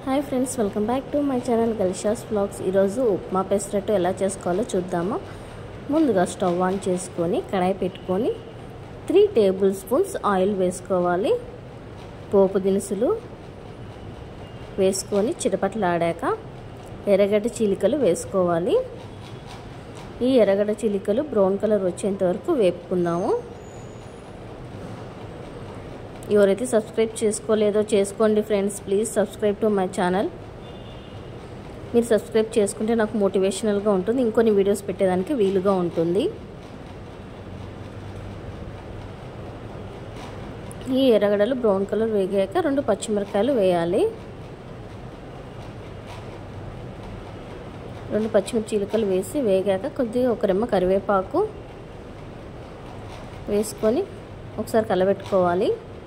hi friends welcome back to my channel గల్షాస్ blogs ఈరోజు ఉప్మా పెసరట్టు ఎలా చేసుకోవాలో చూద్దాము ముందుగా స్టవ్ ఆన్ చేసుకొని కడాయి పెట్టుకొని త్రీ టేబుల్ స్పూన్స్ ఆయిల్ వేసుకోవాలి పోపు దినుసులు వేసుకొని చిటపట్లాడాక ఎర్రగడ్డ చీలికలు వేసుకోవాలి ఈ ఎర్రగడ్డ చీలికలు బ్రౌన్ కలర్ వచ్చేంత వరకు వేపుకుందాము ఎవరైతే సబ్స్క్రైబ్ చేసుకోలేదో చేసుకోండి friends please subscribe to my channel మీరు సబ్స్క్రైబ్ చేసుకుంటే నాకు మోటివేషనల్గా ఉంటుంది ఇంకొన్ని వీడియోస్ పెట్టేదానికి వీలుగా ఉంటుంది ఈ ఎర్రగడ్డలు బ్రౌన్ కలర్ వేగాక రెండు పచ్చిమిరకాయలు వేయాలి రెండు పచ్చిమిర్చి చిలుకలు వేసి వేగాక కొద్దిగా ఒక రెమ్మ కరివేపాకు వేసుకొని ఒకసారి కలబెట్టుకోవాలి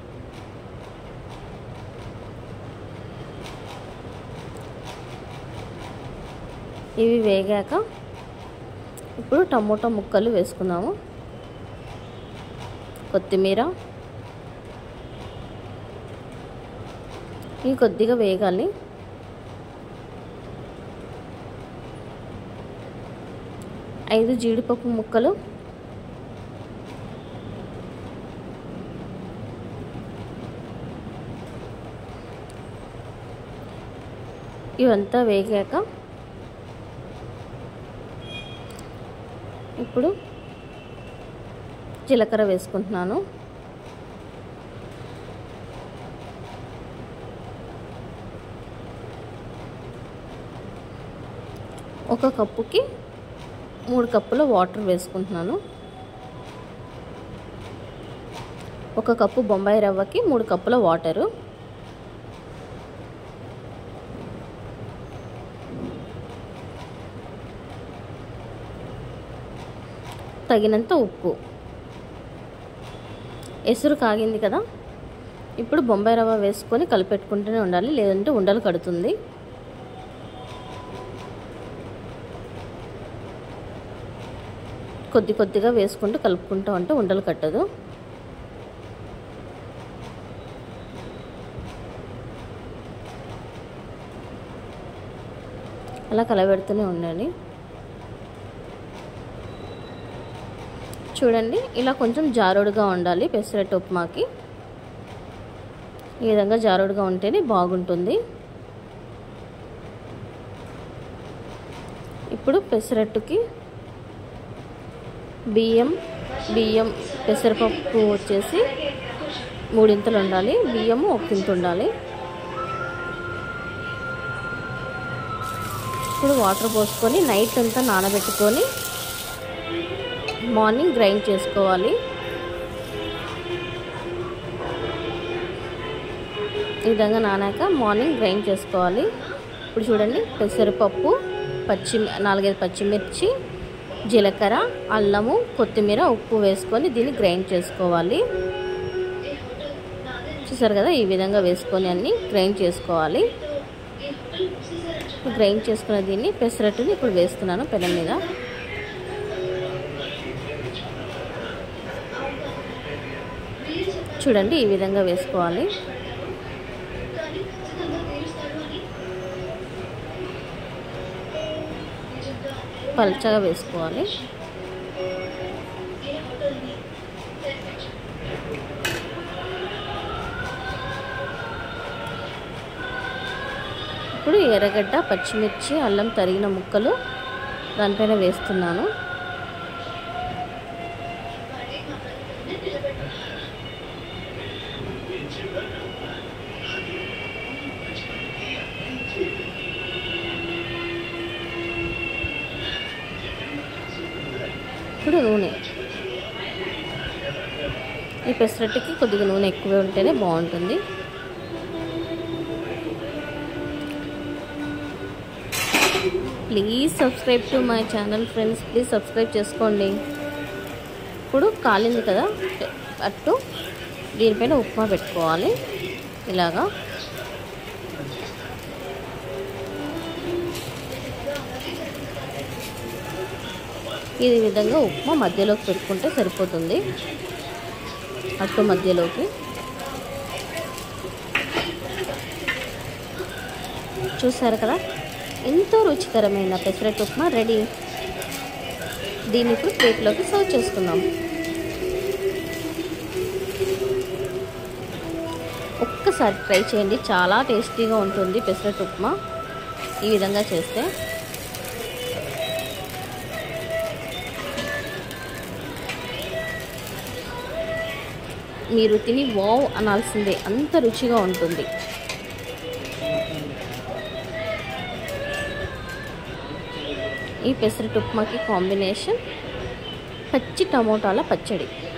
ఇవి వేగాక ఇప్పుడు టమోటా ముక్కలు వేసుకుందాము కొత్తిమీర ఇవి కొద్దిగా వేగాలి ఐదు జీడిపప్పు ముక్కలు ఇవంతా వేగాక ఇప్పుడు జీలకర్ర వేసుకుంటున్నాను ఒక కప్పుకి మూడు కప్పుల వాటర్ వేసుకుంటున్నాను ఒక కప్పు బొంబాయి రవ్వకి మూడు కప్పుల వాటరు తగినంత ఉప్పు ఎసురు కాగింది కదా ఇప్పుడు బొంబాయి రవ్వ వేసుకొని కలిపెట్టుకుంటూనే ఉండాలి లేదంటే ఉండలు కడుతుంది కొద్ది కొద్దిగా వేసుకుంటూ కలుపుకుంటూ ఉంటే ఉండలు కట్టదు అలా కలబెడుతూనే ఉండాలి చూడండి ఇలా కొంచెం జారుడుగా ఉండాలి పెసరట్టు ఉప్మాకి ఈ విధంగా జారుడుగా ఉంటేనే బాగుంటుంది ఇప్పుడు పెసరట్టుకి బియ్యం బియ్యం పెసరపప్పు వచ్చేసి మూడింతలు ఉండాలి బియ్యము ఒక్కింత ఉండాలి ఇప్పుడు వాటర్ పోసుకొని నైట్ అంతా నానబెట్టుకొని మార్నింగ్ గ్రైండ్ చేసుకోవాలి ఈ విధంగా నానాక మార్నింగ్ గ్రైండ్ చేసుకోవాలి ఇప్పుడు చూడండి పెసరపప్పు పచ్చి నాలుగైదు పచ్చిమిర్చి జీలకర్ర అల్లము కొత్తిమీర ఉప్పు వేసుకొని దీన్ని గ్రైండ్ చేసుకోవాలి చూసారు కదా ఈ విధంగా వేసుకొని అన్ని గ్రైండ్ చేసుకోవాలి గ్రైండ్ చేసుకున్న దీన్ని పెసరట్టుని ఇప్పుడు వేస్తున్నాను పెనం మీద చూడండి ఈ విధంగా వేసుకోవాలి పల్చగా వేసుకోవాలి ఇప్పుడు ఎర్రగడ్డ పచ్చిమిర్చి అల్లం తరిగిన ముక్కలు దానిపైన వేస్తున్నాను ఇప్పుడు నూనె ఈ పెసరట్టుకి కొద్దిగా నూనె ఎక్కువే ఉంటేనే బాగుంటుంది please subscribe to my channel friends please subscribe చేసుకోండి ఇప్పుడు కాలింది కదా అట్టు దీనిపైన ఉప్మా పెట్టుకోవాలి ఇలాగా ఈ విధంగా ఉప్మా మధ్యలోకి పెట్టుకుంటే సరిపోతుంది అట్టు మధ్యలోకి చూసారు కదా ఎంతో రుచికరమైన పెసరట్టు ఉప్మా రెడీ దీన్ని ఇప్పుడు ప్లేట్లోకి సర్వ్ చేసుకుందాం ఒక్కసారి ట్రై చేయండి చాలా టేస్టీగా ఉంటుంది పెసరట్టు ఉప్మా ఈ విధంగా చేస్తే మీరు తిని వావ్ అనాల్సిందే అంత రుచిగా ఉంటుంది ఈ పెసరట్టు ఉప్మాకి కాంబినేషన్ పచ్చి టమోటాల పచ్చడి